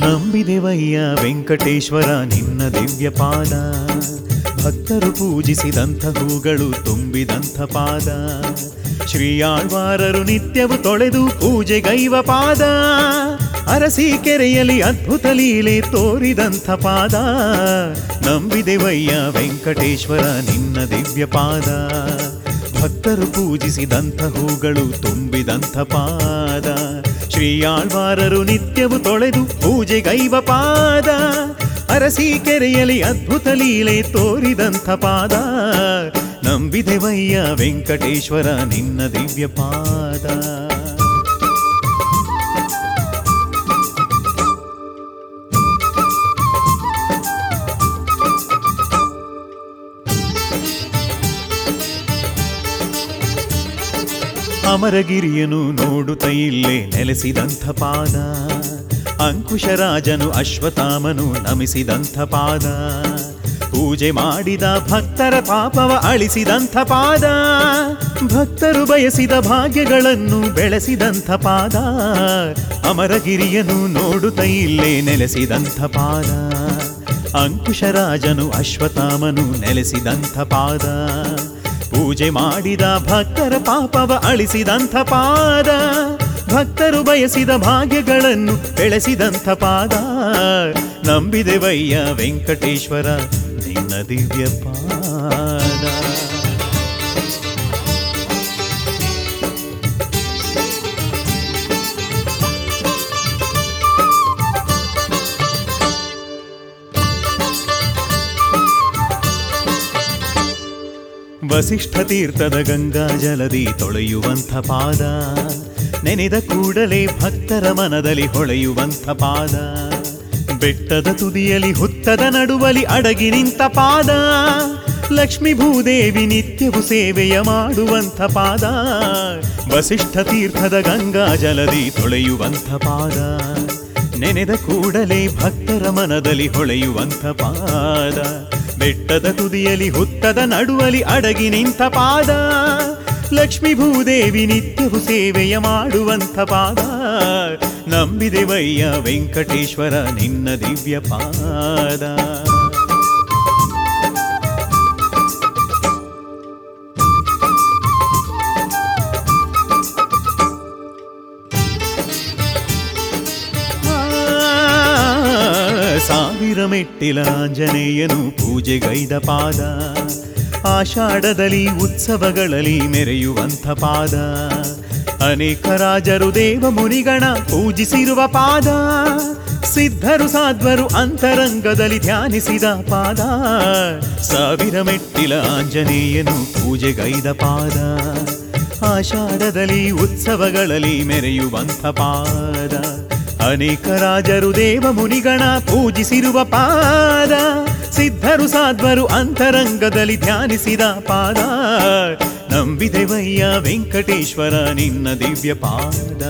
ನಂಬಿದೆವಯ್ಯ ವೆಂಕಟೇಶ್ವರ ನಿನ್ನ ದಿವ್ಯ ಪಾದ ಭಕ್ತರು ಪೂಜಿಸಿದಂಥ ಹೂಗಳು ತುಂಬಿದಂಥ ಪಾದ ಶ್ರೀಯಾಳ್ವಾರರು ನಿತ್ಯವು ತೊಳೆದು ಪೂಜೆಗೈವ ಪಾದ ಅರಸಿ ಕೆರೆಯಲ್ಲಿ ಅದ್ಭುತ ಲೀಲೆ ತೋರಿದಂಥ ಪಾದ ನಂಬಿದೆವಯ್ಯ ವೆಂಕಟೇಶ್ವರ ನಿನ್ನ ದಿವ್ಯ ಪಾದ ಭಕ್ತರು ಪೂಜಿಸಿದಂಥ ಹೂಗಳು ತುಂಬಿದಂಥ ಪಾದ ಶ್ರೀಯಾಳ್ವಾರರು ನಿತ್ಯವು ತೊಳೆದು ಪೂಜೆಗೈವ ಪಾದ ಅರಸಿ ಕೆರೆಯಲ್ಲಿ ಅದ್ಭುತ ಲೀಲೆ ತೋರಿದಂಥ ಪಾದ ನಂಬಿದೆವಯ್ಯ ವೆಂಕಟೇಶ್ವರ ನಿನ್ನ ದಿವ್ಯ ಪಾದ ಅಮರಗಿರಿಯನು ನೋಡುತ್ತ ಇಲ್ಲೇ ನೆಲೆಸಿದಂಥ ಪಾದ ಅಂಕುಶರಾಜನು ಅಶ್ವತ್ಥಾಮನು ನಮಿಸಿದಂಥ ಪಾದ ಪೂಜೆ ಮಾಡಿದ ಭಕ್ತರ ಪಾಪವ ಅಳಿಸಿದಂಥ ಪಾದ ಭಕ್ತರು ಬಯಸಿದ ಭಾಗ್ಯಗಳನ್ನು ಬೆಳೆಸಿದಂಥ ಪಾದ ಅಮರಗಿರಿಯನು ನೋಡುತ್ತ ಇಲ್ಲೇ ನೆಲೆಸಿದಂಥ ಪಾದ ಅಂಕುಶರಾಜನು ಅಶ್ವತ್ಥಾಮನು ನೆಲೆಸಿದಂಥ ಪಾದ ಪೂಜೆ ಮಾಡಿದ ಭಕ್ತರ ಪಾಪವ ಅಳಿಸಿದಂಥ ಪಾದ ಭಕ್ತರು ಬಯಸಿದ ಭಾಗ್ಯಗಳನ್ನು ಬೆಳೆಸಿದಂಥ ಪಾದ ನಂಬಿದೆವಯ್ಯ ವೆಂಕಟೇಶ್ವರ ನಿನ್ನ ದಿವ್ಯ ಪಾದ ವಸಿಷ್ಠ ತೀರ್ಥದ ಗಂಗಾ ಜಲದಿ ತೊಳೆಯುವಂಥ ಪಾದ ನೆನೆದ ಕೂಡಲೇ ಭಕ್ತರ ಮನದಲ್ಲಿ ಹೊಳೆಯುವಂಥ ಪಾದ ಬೆಟ್ಟದ ತುದಿಯಲಿ ಹುತ್ತದ ನಡುವಲಿ ಅಡಗಿ ನಿಂತ ಪಾದ ಲಕ್ಷ್ಮೀ ಭೂದೇವಿ ನಿತ್ಯವು ಸೇವೆಯ ಮಾಡುವಂಥ ಪಾದ ವಸಿಷ್ಠ ತೀರ್ಥದ ಗಂಗಾ ಜಲದಿ ತೊಳೆಯುವಂಥ ಪಾದ ನೆನೆದ ಕೂಡಲೇ ಭಕ್ತರ ಮನದಲ್ಲಿ ಹೊಳೆಯುವಂಥ ಪಾದ ಬೆಟ್ಟದ ತುದಿಯಲಿ ಹುತ್ತದ ನಡುವಲಿ ಅಡಗಿ ನಿಂತ ಪಾದ ಲಕ್ಷ್ಮೀ ಭೂದೇವಿ ನಿತ್ಯವು ಸೇವೆಯ ಮಾಡುವಂಥ ಪಾದ ನಂಬಿದೆವಯ್ಯ ವೆಂಕಟೇಶ್ವರ ನಿನ್ನ ದಿವ್ಯ ಪಾದ ಸಾವಿರ ಮೆಟ್ಟಿಲ ಆಂಜನೇಯನು ಪೂಜೆಗೈದ ಪಾದ ಆಷಾಢದಲ್ಲಿ ಉತ್ಸವಗಳಲ್ಲಿ ಮೆರೆಯುವಂಥ ಪಾದ ಅನೇಕ ರಾಜರು ದೇವ ಮುನಿಗಣ ಪೂಜಿಸಿರುವ ಪಾದ ಸಿದ್ಧರು ಸಾಧ್ವರು ಅಂತರಂಗದಲ್ಲಿ ಧ್ಯಾನಿಸಿದ ಪಾದ ಸಾವಿರ ಮೆಟ್ಟಿಲ ಆಂಜನೇಯನು ಪೂಜೆಗೈದ ಪಾದ ಆಷಾಢದಲ್ಲಿ ಉತ್ಸವಗಳಲ್ಲಿ ಮೆರೆಯುವಂಥ ಪಾದ ಅನೇಕ ರಾಜರು ದೇವ ಮುನಿಗಣ ಪೂಜಿಸಿರುವ ಪಾದ ಸಿದ್ಧರು ಸಾಧ್ವರು ಅಂತರಂಗದಲ್ಲಿ ಧ್ಯಾನಿಸಿದ ಪಾದ ನಂಬಿದೆವಯ್ಯ ವೆಂಕಟೇಶ್ವರ ನಿನ್ನ ದಿವ್ಯ ಪಾದ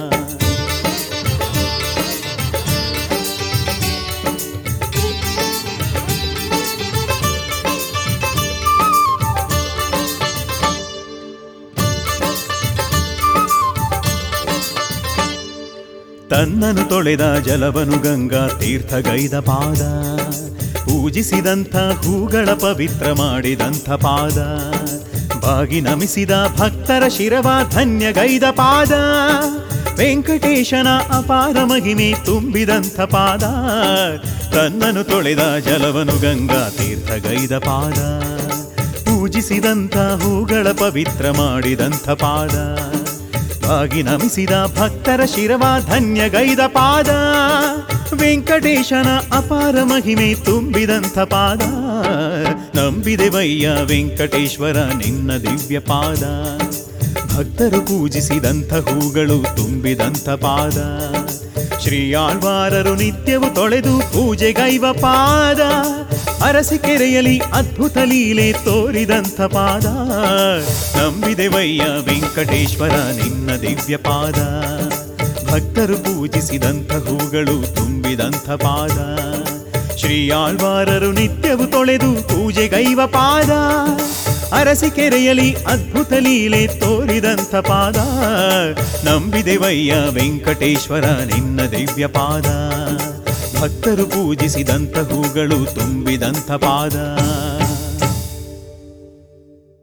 ತನ್ನನು ತೊಳೆದ ಜಲವನು ಗಂಗಾ ತೀರ್ಥಗೈದ ಪಾದ ಪೂಜಿಸಿದಂಥ ಹೂಗಳ ಪವಿತ್ರ ಮಾಡಿದಂಥ ಪಾದ ಬಾಗಿ ನಮಿಸಿದ ಭಕ್ತರ ಶಿರವ ಧನ್ಯಗೈದ ಪಾದ ವೆಂಕಟೇಶನ ಅಪಾರ ಮಹಿಮೆ ತುಂಬಿದಂಥ ಪಾದ ತನ್ನನು ತೊಳೆದ ಜಲವನು ಗಂಗಾ ತೀರ್ಥಗೈದ ಪಾದ ಪೂಜಿಸಿದಂಥ ಹೂಗಳ ಪವಿತ್ರ ಮಾಡಿದಂಥ ಪಾದ ಆಗಿ ನಮಿಸಿದ ಭಕ್ತರ ಶಿರವ ಧನ್ಯಗೈದ ಪಾದ ವೆಂಕಟೇಶನ ಅಪಾರ ಮಹಿಮೆ ತುಂಬಿದಂಥ ಪಾದ ನಂಬಿದೆವಯ್ಯ ವೆಂಕಟೇಶ್ವರ ನಿನ್ನ ದಿವ್ಯ ಪಾದ ಭಕ್ತರು ಪೂಜಿಸಿದಂಥ ಹೂಗಳು ತುಂಬಿದಂಥ ಪಾದ ಶ್ರೀಯಾಳ್ವಾರರು ನಿತ್ಯವು ತೊಳೆದು ಪೂಜೆಗೈವ ಪಾದ ಅರಸಿಕೆರೆಯಲಿ ಅದ್ಭುತ ಲೀಲೆ ತೋರಿದಂಥ ಪಾದ ನಂಬಿದೆವಯ್ಯ ವೆಂಕಟೇಶ್ವರ ನಿನ್ನ ದಿವ್ಯ ಪಾದ ಭಕ್ತರು ಪೂಜಿಸಿದಂಥ ಹೂಗಳು ತುಂಬಿದಂಥ ಪಾದ ಶ್ರೀಯಾಳ್ವಾರರು ನಿತ್ಯವು ತೊಳೆದು ಪೂಜೆಗೈವ ಪಾದ ಅರಸಿಕೆರೆಯಲಿ ಅದ್ಭುತ ಲೀಲೆ ತೋರಿದಂಥ ಪಾದ ನಂಬಿದೆವಯ್ಯ ವೆಂಕಟೇಶ್ವರ ನಿನ್ನ ದಿವ್ಯ ಪಾದ ಭಕ್ತರು ಪೂಜಿಸಿದಂಥ ಹೂಗಳು ತುಂಬಿದಂಥ ಪಾದ